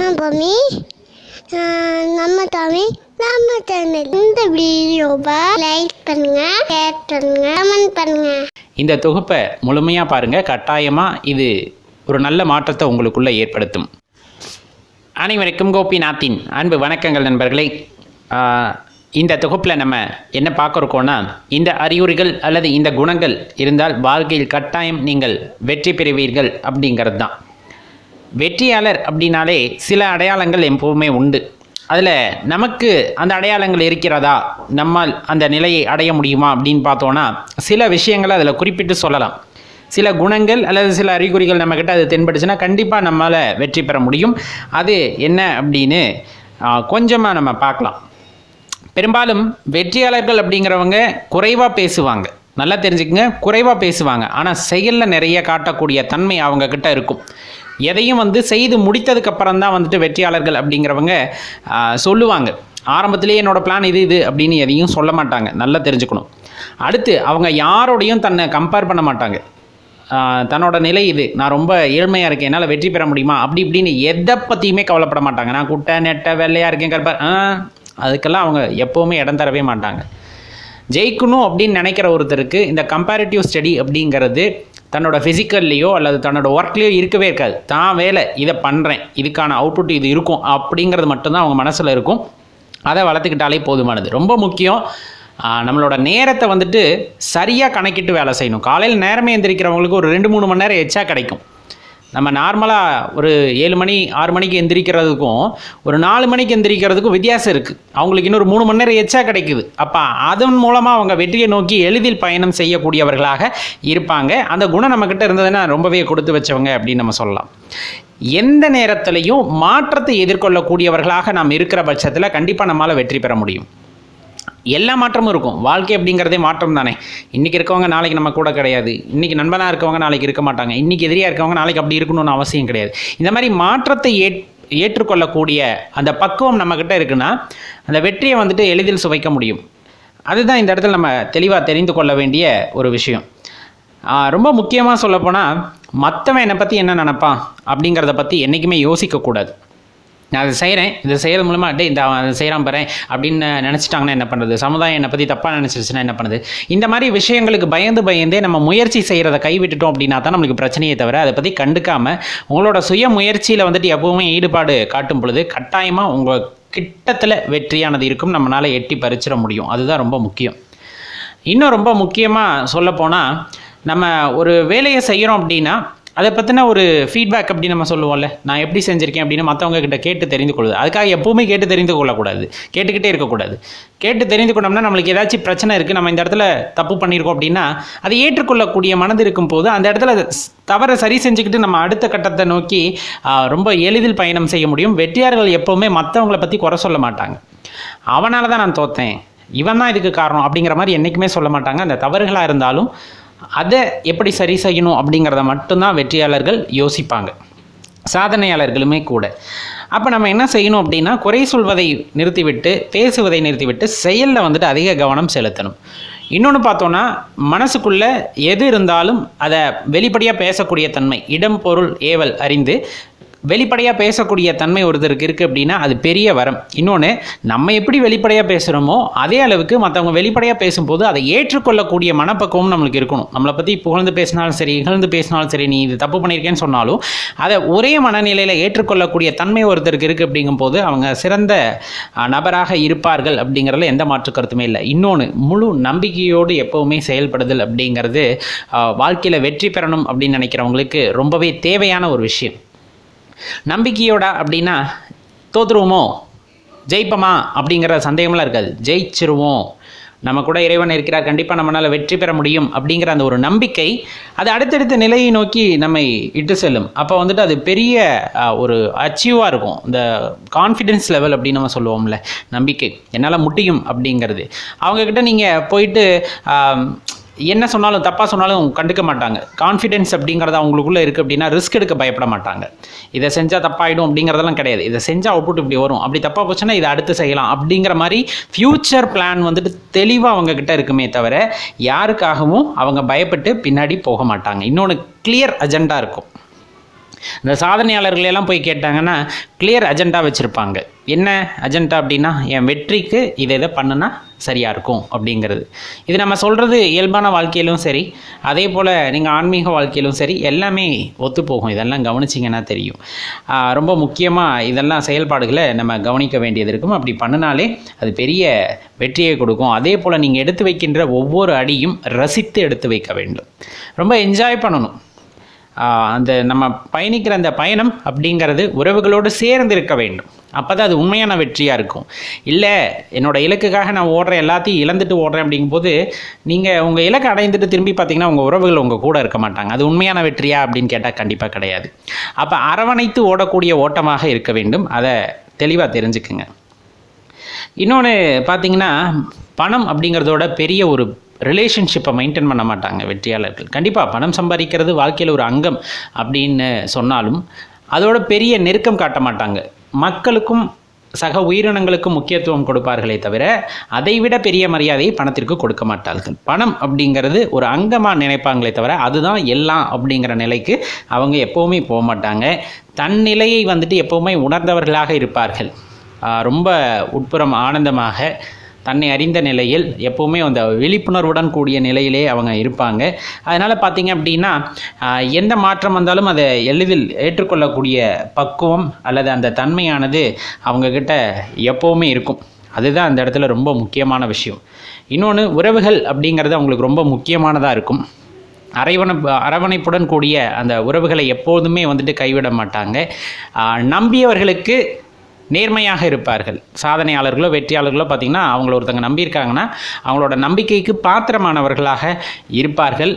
நான் பொம்மி நம்ம தமிழ் நம்ம சேனல் இந்த வீடியோவை லைக் பண்ணுங்க ஷேர் பண்ணுங்க கமெண்ட் பண்ணுங்க இந்த தொகுப்பை முழுமையாக பாருங்கள் கட்டாயமாக இது ஒரு நல்ல மாற்றத்தை உங்களுக்குள்ளே ஏற்படுத்தும் அனைவருக்கும் கோபிநாத்தின் அன்பு வணக்கங்கள் நண்பர்களே ஆஹ், இந்த தொகுப்பில் நம்ம என்ன பார்க்குறோன்னா இந்த அறிகுறிகள் அல்லது இந்த குணங்கள் இருந்தால் வாழ்க்கையில் கட்டாயம் நீங்கள் வெற்றி பெறுவீர்கள் அப்படிங்கிறது தான் வெற்றியாளர் அப்படின்னாலே சில அடையாளங்கள் எப்பவுமே உண்டு அதில் நமக்கு அந்த அடையாளங்கள் இருக்கிறதா நம்மால் அந்த நிலையை அடைய முடியுமா அப்படின்னு பார்த்தோன்னா சில விஷயங்களை அதில் குறிப்பிட்டு சொல்லலாம் சில குணங்கள் அல்லது சில அறிகுறிகள் நம்மக்கிட்ட அது தென்பட்டுச்சுன்னா கண்டிப்பாக நம்மளால் வெற்றி பெற முடியும் அது என்ன அப்படின்னு கொஞ்சமாக நம்ம பார்க்கலாம் பெரும்பாலும் வெற்றியாளர்கள் அப்படிங்கிறவங்க குறைவாக பேசுவாங்க நல்லா தெரிஞ்சுக்கங்க குறைவாக பேசுவாங்க ஆனால் செயலில் நிறைய காட்டக்கூடிய தன்மை அவங்க கிட்ட இருக்கும் எதையும் வந்து செய்து முடித்ததுக்கு அப்புறம் தான் வந்துட்டு வெற்றியாளர்கள் அப்படிங்கிறவங்க ஆ, சொல்லுவாங்க ஆரம்பத்திலேயே என்னோட பிளான் இது இது அப்படின்னு எதையும் சொல்ல மாட்டாங்க நல்லா தெரிஞ்சுக்கணும் அடுத்து அவங்க யாரோடையும் தன்னை கம்பேர் பண்ண மாட்டாங்க ஆஹ் தன்னோட நிலை இது நான் ரொம்ப ஏழ்மையாக இருக்கேன் என்னால் வெற்றி பெற முடியுமா அப்படி இப்படின்னு எதை பற்றியுமே கவலைப்பட மாட்டாங்க நான் குட்டை நெட்டை வெள்ளையாக இருக்கேன் கருப்பா ஆ அதுக்கெல்லாம் அவங்க எப்போவுமே இடம் தரவே மாட்டாங்க ஜெயிக்கணும் அப்படின்னு நினைக்கிற ஒருத்தருக்கு இந்த கம்பேரிட்டிவ் ஸ்டடி அப்படிங்கிறது தன்னோட ஃபிசிக்கல்லையோ அல்லது தன்னோட ஒர்க்லேயோ இருக்கவே இருக்காது தான் வேலை இதை பண்ணுறேன் இதுக்கான அவுட்புட் இது இருக்கும் அப்படிங்கிறது மட்டும்தான் அவங்க மனசில் இருக்கும் அதை வளர்த்துக்கிட்டாலே போதுமானது ரொம்ப முக்கியம் ஆஹ் நம்மளோட நேரத்தை வந்துட்டு சரியாக கணக்கிட்டு வேலை செய்யணும் காலையில் நேரமே எந்திரிக்கிறவங்களுக்கு ஒரு ரெண்டு மூணு மணி நேரம் எச்சா கிடைக்கும் நம்ம நார்மலாக ஒரு ஏழு மணி ஆறு மணிக்கு எந்திரிக்கிறதுக்கும் ஒரு நாலு மணிக்கு எந்திரிக்கிறதுக்கும் வித்தியாசம் இருக்குது அவங்களுக்கு இன்னொரு மூணு மணி நேரம் எச்சா கிடைக்குது அப்போ அதன் மூலமாக அவங்க வெற்றியை நோக்கி எளிதில் பயணம் செய்யக்கூடியவர்களாக இருப்பாங்க அந்த குணம் நம்மக்கிட்ட இருந்ததுன்னா ரொம்பவே கொடுத்து வச்சவங்க அப்படின்னு நம்ம சொல்லலாம் எந்த நேரத்திலையும் மாற்றத்தை எதிர்கொள்ளக்கூடியவர்களாக நாம் இருக்கிற பட்சத்தில் கண்டிப்பாக நம்மளால் வெற்றி பெற முடியும் எல்லா மாற்றமும் இருக்கும் வாழ்க்கை அப்படிங்கிறதே மாற்றம் தானே இன்றைக்கி இருக்கவங்க நாளைக்கு நம்ம கூட கிடையாது இன்றைக்கி நண்பனாக இருக்கவங்க நாளைக்கு இருக்க மாட்டாங்க இன்றைக்கி எதிரியாக இருக்கவங்க நாளைக்கு அப்படி இருக்கணும்னு அவசியம் கிடையாது இந்த மாதிரி மாற்றத்தை ஏற் ஏற்றுக்கொள்ளக்கூடிய அந்த பக்குவம் நம்மக்கிட்ட இருக்குன்னா அந்த வெற்றியை வந்துட்டு எளிதில் சுவைக்க முடியும் அதுதான் இந்த இடத்துல நம்ம தெளிவாக தெரிந்து கொள்ள வேண்டிய ஒரு விஷயம் ஆ, ரொம்ப முக்கியமாக சொல்லப்போனால் மற்றவன் என்னை பற்றி என்ன நினைப்பான் அப்படிங்கிறத பற்றி என்றைக்குமே யோசிக்கக்கூடாது நான் அதை செய்கிறேன் இதை செய்கிறது மூலமாக டே இந்த அவன் அதை செய்கிறான் பாரு அப்படின்னு நினச்சிட்டாங்கன்னா என்ன பண்ணுறது சமுதாயம் என்னை பற்றி தப்பாக நினச்சிருச்சுன்னா என்ன பண்ணுது இந்த மாதிரி விஷயங்களுக்கு பயந்து பயந்தே நம்ம முயற்சி செய்கிறத கைவிட்டுட்டோம் அப்படின்னா தான் நம்மளுக்கு பிரச்சனையே தவிர அதை பற்றி கண்டுக்காமல் உங்களோட சுய முயற்சியில் வந்துட்டு எப்பவுமே ஈடுபாடு காட்டும் பொழுது கட்டாயமாக உங்கள் கிட்டத்தில் வெற்றியானது இருக்கும் நம்மளால் எட்டி பறிச்சிட முடியும் அதுதான் ரொம்ப முக்கியம் இன்னும் ரொம்ப முக்கியமாக சொல்லப்போனால் நம்ம ஒரு வேலையை செய்கிறோம் அப்படின்னா அதை பற்றின ஒரு ஃபீட்பேக் அப்படி நம்ம சொல்லுவோம்ல நான் எப்படி செஞ்சுருக்கேன் அப்படின்னு மற்றவங்க கிட்ட கேட்டு தெரிந்து கொள்வது அதுக்காக எப்பவுமே கேட்டு தெரிந்து கொள்ளக்கூடாது கேட்டுக்கிட்டே இருக்கக்கூடாது கேட்டு தெரிந்து கொண்டோம்னா நம்மளுக்கு ஏதாச்சும் பிரச்சனை இருக்குது நம்ம இந்த இடத்துல தப்பு பண்ணியிருக்கோம் அப்படின்னா அதை ஏற்றுக்கொள்ளக்கூடிய மனது இருக்கும் போது அந்த இடத்துல ஸ்- தவறை சரி செஞ்சுக்கிட்டு நம்ம அடுத்த கட்டத்தை நோக்கி ஆ, ரொம்ப எளிதில் பயணம் செய்ய முடியும் வெற்றியாளர்கள் எப்போவுமே மற்றவங்களை பற்றி குறை சொல்ல மாட்டாங்க அவனால தான் நான் தோத்தேன் இவன் தான் இதுக்கு காரணம் அப்படிங்கிற மாதிரி என்றைக்குமே சொல்ல மாட்டாங்க அந்த தவறுகளாக இருந்தாலும் அதை எப்படி சரி செய்யணும் அப்படிங்கிறத மட்டும்தான் வெற்றியாளர்கள் யோசிப்பாங்க சாதனையாளர்களுமே கூட அப்போ நம்ம என்ன செய்யணும் அப்படின்னா குறை சொல்வதை நிறுத்திவிட்டு பேசுவதை நிறுத்திவிட்டு செயலில் வந்துட்டு அதிக கவனம் செலுத்தணும் இன்னொன்று பார்த்தோன்னா மனசுக்குள்ளே எது இருந்தாலும் அதை வெளிப்படையாக பேசக்கூடிய தன்மை இடம் பொருள் ஏவல் அறிந்து வெளிப்படையாக பேசக்கூடிய தன்மை ஒருத்தருக்கு இருக்குது அப்படின்னா அது பெரிய வரம் இன்னொன்று நம்ம எப்படி வெளிப்படையாக பேசுகிறோமோ அதே அளவுக்கு மற்றவங்க வெளிப்படையாக பேசும்போது அதை ஏற்றுக்கொள்ளக்கூடிய மனப்பக்குவம் நம்மளுக்கு இருக்கணும் நம்மளை பற்றி புகழ்ந்து பேசினாலும் சரி இகழ்ந்து பேசினாலும் சரி நீ இது தப்பு பண்ணியிருக்கேன்னு சொன்னாலும் அதை ஒரே மனநிலையில் ஏற்றுக்கொள்ளக்கூடிய தன்மை ஒருத்தருக்கு இருக்குது அப்படிங்கும்போது அவங்க சிறந்த அஹ், நபராக இருப்பார்கள் அப்படிங்கிறதுல எந்த மாற்று கருத்துமே இல்லை இன்னொன்று முழு நம்பிக்கையோடு எப்போவுமே செயல்படுதல் அப்படிங்கிறது வாழ்க்கையில் வெற்றி பெறணும் அப்படின்னு நினைக்கிறவங்களுக்கு ரொம்பவே தேவையான ஒரு விஷயம் நம்பிக்கையோட அப்படின்னா தோத்துருவோமோ ஜெயிப்போமா அப்படிங்கிற சந்தேகம்லாம் இருக்காது ஜெயிச்சிருவோம் நம்ம கூட இறைவன் இருக்கிறார் கண்டிப்பாக நம்மளால் வெற்றி பெற முடியும் அப்படிங்கிற அந்த ஒரு நம்பிக்கை அது அடுத்தடுத்த நிலையை நோக்கி நம்மை இட்டு செல்லும் அப்போ வந்துட்டு அது பெரிய அஹ், ஒரு அச்சீவாக இருக்கும் இந்த கான்ஃபிடென்ஸ் லெவல் அப்படின்னு நம்ம சொல்லுவோம்ல நம்பிக்கை என்னால் முடியும் அப்படிங்கிறது அவங்கக்கிட்ட நீங்கள் போயிட்டு ஆம், என்ன சொன்னாலும் தப்பாக சொன்னாலும் கண்டுக்க மாட்டாங்க கான்ஃபிடென்ஸ் அப்படிங்கிறது அவங்களுக்குள்ள இருக்குது அப்படின்னா ரிஸ்க் எடுக்க பயப்பட மாட்டாங்க இதை செஞ்சால் தப்பாயிடும் அப்படிங்கிறதெல்லாம் கிடையாது இதை செஞ்சால் அவுட்புட் இப்படி வரும் அப்படி தப்பாக போச்சுன்னா இதை அடுத்து செய்யலாம் அப்படிங்கிற மாதிரி ஃப்யூச்சர் பிளான் வந்துட்டு தெளிவாக அவங்க கிட்ட இருக்குமே தவிர யாருக்காகவும் அவங்க பயப்பட்டு பின்னாடி போக மாட்டாங்க இன்னொன்று கிளியர் அஜெண்டா இருக்கும் இந்த சாதனையாளர்கள் எல்லாம் போய் கேட்டாங்கன்னா கிளியர் அஜெண்டா வச்சுருப்பாங்க என்ன அஜெண்டா அப்படின்னா என் வெற்றிக்கு இதை இதை பண்ணுனா சரியாக இருக்கும் அப்படிங்கிறது இது நம்ம சொல்கிறது இயல்பான வாழ்க்கையிலும் சரி அதே போல் நீங்கள் ஆன்மீக வாழ்க்கையிலும் சரி எல்லாமே ஒத்து போகும் இதெல்லாம் கவனிச்சிங்கன்னா தெரியும் ஆஹ் ரொம்ப முக்கியமாக இதெல்லாம் செயல்பாடுகளை நம்ம கவனிக்க வேண்டியது இருக்கும் அப்படி பண்ணினாலே அது பெரிய வெற்றியை கொடுக்கும் அதே போல் நீங்கள் எடுத்து வைக்கின்ற ஒவ்வொரு அடியும் ரசித்து எடுத்து வைக்க வேண்டும் ரொம்ப என்ஜாய் பண்ணணும் ஆஹ் அந்த நம்ம பயணிக்கிற அந்த பயணம் அப்படிங்கிறது உறவுகளோடு சேர்ந்து இருக்க வேண்டும் அப்போ தான் அது உண்மையான வெற்றியாக இருக்கும் இல்லை என்னோட இலக்குக்காக நான் ஓடுறேன் எல்லாத்தையும் இழந்துட்டு ஓடுறேன் அப்படிங்கும்போது நீங்கள் உங்கள் இலக்கை அடைந்துட்டு திரும்பி பார்த்தீங்கன்னா உங்கள் உறவுகள் உங்கள் கூட இருக்க மாட்டாங்க அது உண்மையான வெற்றியா அப்படின்னு கேட்டால் கண்டிப்பாக கிடையாது அப்போ அரவணைத்து ஓடக்கூடிய ஓட்டமாக இருக்க வேண்டும் அதை தெளிவாக தெரிஞ்சுக்குங்க இன்னொன்று பார்த்தீங்கன்னா பணம் அப்படிங்கிறதோட பெரிய ஒரு ரிலேஷன்ஷிப்பை மெயின்டைன் பண்ண மாட்டாங்க வெற்றியாளர்கள் கண்டிப்பாக பணம் சம்பாதிக்கிறது வாழ்க்கையில் ஒரு அங்கம் அப்படின்னு சொன்னாலும் அதோட பெரிய நெருக்கம் காட்ட மாட்டாங்க மக்களுக்கும் சக உயிரினங்களுக்கும் முக்கியத்துவம் கொடுப்பார்களே தவிர அதைவிட பெரிய மரியாதையை பணத்திற்கு கொடுக்க மாட்டார்கள் பணம் அப்படிங்கிறது ஒரு அங்கமாக நினைப்பாங்களே தவிர அதுதான் எல்லாம் அப்படிங்கிற நிலைக்கு அவங்க எப்போவுமே போக மாட்டாங்க தன் நிலையை வந்துட்டு எப்போவுமே உணர்ந்தவர்களாக இருப்பார்கள் ஆஹ் ரொம்ப உட்புறம் ஆனந்தமாக தன்னை அறிந்த நிலையில் எப்போவுமே அந்த விழிப்புணர்வுடன் கூடிய நிலையிலே அவங்க இருப்பாங்க அதனால் பார்த்தீங்க அப்படின்னா ஆஹ் எந்த மாற்றம் வந்தாலும் அதை எளிதில் ஏற்றுக்கொள்ளக்கூடிய பக்குவம் அல்லது அந்த தன்மையானது அவங்கக்கிட்ட எப்போவுமே இருக்கும் அதுதான் அந்த இடத்துல ரொம்ப முக்கியமான விஷயம் இன்னொன்று உறவுகள் அப்படிங்கிறது அவங்களுக்கு ரொம்ப முக்கியமானதாக இருக்கும் அரவணைப்பு அரவணைப்புடன் கூடிய அந்த உறவுகளை எப்போதுமே வந்துட்டு கைவிட மாட்டாங்க ஆஹ் நம்பியவர்களுக்கு நேர்மையாக இருப்பார்கள் சாதனையாளர்களோ வெற்றியாளர்களோ பார்த்திங்கன்னா அவங்கள ஒருத்தங்க நம்பியிருக்காங்கன்னா அவங்களோட நம்பிக்கைக்கு பாத்திரமானவர்களாக இருப்பார்கள்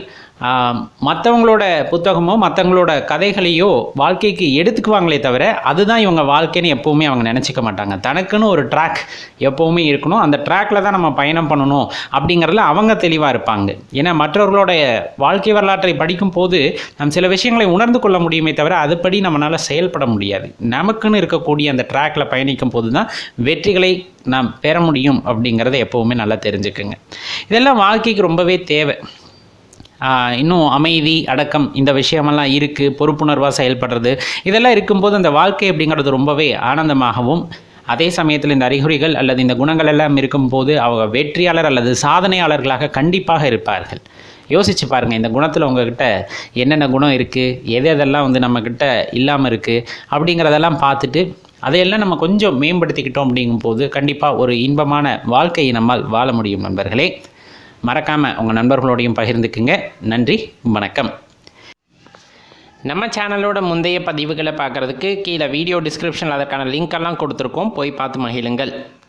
மற்றவங்களோட புத்தகமோ மற்றவங்களோட கதைகளையோ வாழ்க்கைக்கு எடுத்துக்குவாங்களே தவிர அதுதான் இவங்க வாழ்க்கைன்னு எப்போவுமே அவங்க நினச்சிக்க மாட்டாங்க தனக்குன்னு ஒரு ட்ராக் எப்போவுமே இருக்கணும் அந்த ட்ராக்ல தான் நம்ம பயணம் பண்ணணும் அப்படிங்கிறதுல அவங்க தெளிவாக இருப்பாங்க ஏன்னா மற்றவர்களோட வாழ்க்கை வரலாற்றை படிக்கும் போது நம் சில விஷயங்களை உணர்ந்து கொள்ள முடியுமே தவிர அதுபடி நம்மளால் செயல்பட முடியாது நமக்குன்னு இருக்கக்கூடிய அந்த ட்ராக்ல பயணிக்கும் போது தான் வெற்றிகளை நாம் பெற முடியும் அப்படிங்கிறத எப்போவுமே நல்லா தெரிஞ்சுக்குங்க இதெல்லாம் வாழ்க்கைக்கு ரொம்பவே தேவை ஆஹ் இன்னும் அமைதி அடக்கம் இந்த விஷயமெல்லாம் இருக்குது பொறுப்புணர்வாக செயல்படுறது இதெல்லாம் இருக்கும்போது அந்த வாழ்க்கை அப்படிங்கிறது ரொம்பவே ஆனந்தமாகவும் அதே சமயத்தில் இந்த அறிகுறிகள் அல்லது இந்த குணங்கள் எல்லாம் இருக்கும்போது அவங்க வெற்றியாளர் அல்லது சாதனையாளர்களாக கண்டிப்பாக இருப்பார்கள் யோசிச்சு பாருங்கள் இந்த குணத்தில் உங்ககிட்ட என்னென்ன குணம் இருக்குது எது எதெல்லாம் வந்து நம்மக்கிட்ட இல்லாமல் இருக்குது அப்படிங்கிறதெல்லாம் பார்த்துட்டு அதையெல்லாம் நம்ம கொஞ்சம் மேம்படுத்திக்கிட்டோம் அப்படிங்கும்போது கண்டிப்பாக ஒரு இன்பமான வாழ்க்கையை நம்மால் வாழ முடியும் நண்பர்களே மறக்காமல் உங்கள் நண்பர்களோடையும் பகிர்ந்துக்குங்க நன்றி வணக்கம் நம்ம சேனலோட முந்தைய பதிவுகளை பார்க்குறதுக்கு கீழே வீடியோ டிஸ்கிரிப்ஷனில் அதற்கான லிங்க் எல்லாம் கொடுத்துருக்கோம் போய் பார்த்து மகிழுங்கள்